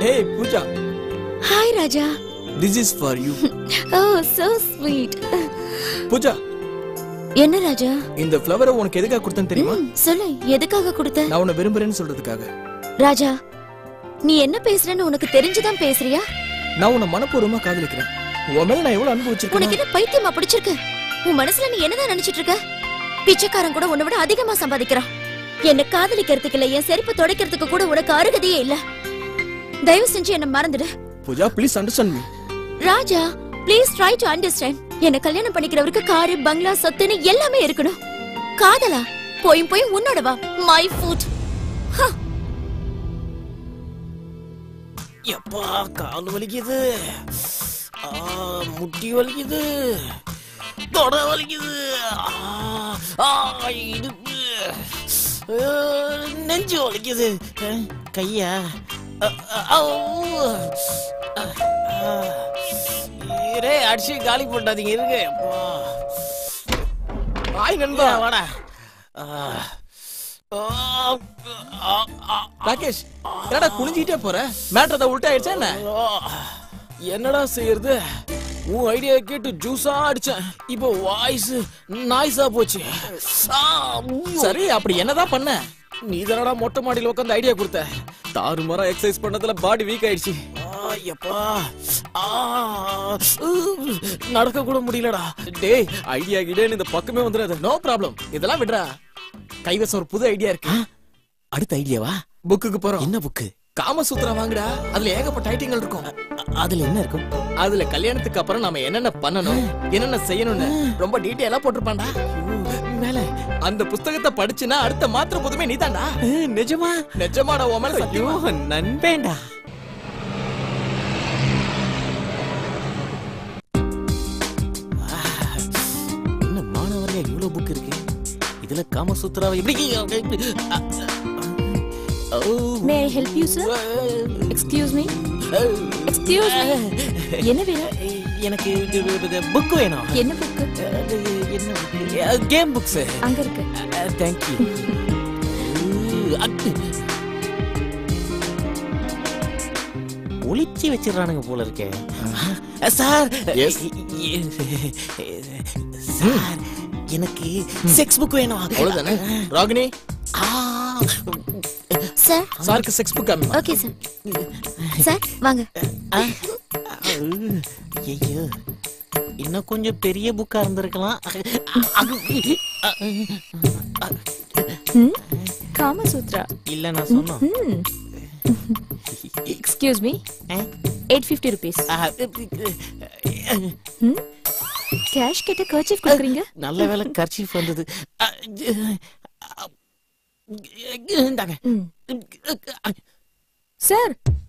Hey, Pooja, hi Raja this is for you. Oh so sweet Pooja என்ன ராஜா இந்த ஃப்ளவரை உனக்கு எதுக்காக கொடுத்தேன்னு தெரியுமா ம், சொல்லு எதுக்காக கொடுத்த நான் உன்னை விரும்புறேன்னு சொல்றதுக்காக ராஜா நீ என்ன பேசுறன்னு உனக்கு தெரிஞ்சுதான் பேசுறியா நான் உன்னை மனப்பூர்வமா காதலிக்கிறேன் உன் மேல நான் எவ்வளவு அன்பு உனக்கு வச்சிருக்கேன் என்ன பைத்தியமா பிடிச்சிருக்கு உன் மனசுல நீ என்னதான் நினைச்சிட்டு இருக்க பிச்சைக்காரன் கூட உன்னை விட அதிகமா சம்பாதிக்கிறான் என்ன காதலிக்கிறதுக்கு இல்ல என் செருப்பு துடைக்கிறதுக்கு கூட உனக்கு அருகதையே இல்ல தயவு செஞ்சு என்ன மறந்துடு Pooja please understand me Raja please try to understand என்ன கல்யாணம் பண்ணிக்கிறவருக்கு காரு பங்களா சொத்துன்னு எல்லாமே இருக்கணும் காதலா போயும் போய் உன்னோட வா மை ஃபுட் எப்பா கால் வலிக்குது ஆ, முட்டி வலிக்குது தொட வலிக்குது ஆ, ஆ, இடுப்பு ஆ, நெஞ்சு வலிக்குது ஆ, கையா ஆ, ஆ, ஆ, ஆ, ஆ. இரே அடிச்சு காலி போட்டாதீங்க இருங்க எப்பா ஹாய் நண்பா வா, வாடா ஆ, ஆ, ஆ, ஆ, ராகேஷ் என்னடா குனிஞ்சிட்டே போற மேட்டர் தான் உல்ட்டா ஆயிடுச்சா என்ன ஆ, என்னடா செய்யறது உன் ஐடியா கேட்டு ஜூஸா அடிச்சேன் இப்போ வாய்ஸ் நாய்ஸா போச்சு ஆ, சரி அப்படி என்னதான் பண்ண நீ தானடா மொட்டை மாடியில உட்காந்து ஐடியா கொடுத்த தாறு மரம் எக்ஸசைஸ் பண்ணதுல பாடி வீக் ஆயிடுச்சு ஆ, எப்பா ஆ, உ, நடக்க கூட முடியலடா டேய் ஐடியா கிடேன்னு இந்த பக்கமே வந்துடாது நோ ப்ராப்ளம் இதெல்லாம் விடுறா கைவசம் ஒரு புது ஐடியா இருக்கு அடுத்த ஐடியாவா புக்குக்கு போறோம் என்ன புக்கு காமசூத்ரா வாங்குடா அதுல ஏகப்பட்ட ஐட்டங்கள் இருக்கும் அதுல என்ன இருக்கும் அதுல கல்யாணத்துக்கு அப்புறம் நாம என்னென்ன பண்ணணும் என்னென்ன செய்யணும்னு ரொம்ப டீட்டெயிலா போட்டிருப்பான்டா மேல அந்த புஸ்தகத்தை படிச்சுனா அடுத்த மாத்திர போதுமே நீதான்டா நிஜமா நிஜமாடா உன் மேல சத்தியமா நண்பேண்டா என்ன மாணவர்ல இவ்வளவு புக் இருக்கு இதுல காமசூத்ராவை எப்படி oh, may I help you sir excuse me excuse me என்ன வேணும் எனக்கு புக் வேணும் என்ன புக்கு அது என்ன கேம் புக்ஸ் அங்க இருக்கு தேங்க்யூ ஒளிச்சு வச்சிடறானுங்க போல இருக்கே சார் Yes. சார் எனக்கு செக்ஸ் புக் வேணும் அவ்வளவுதானே ராகினி ஆ, சார் சாருக்கு செக்ஸ் புக் காமி ஓகே சார் சார் வாங்க ஆ, ஐயோ இன்னும் கொஞ்சம் பெரிய புக்கா இருந்திருக்கலாம் ம் காமசூத்ரா இல்ல நான் சொன்னோம் ம் எக்ஸ்கியூஸ் மீ ஆ? எயிட் ஃபிஃப்டி ருபீஸ் ஆ, ம் கேஷ் கிட்ட கர்ச்சீஃப் கொடுக்குறீங்க நல்ல வேலை கர்ச்சீஃப் வந்தது அ, அ, இந்தாங்க ம் சார்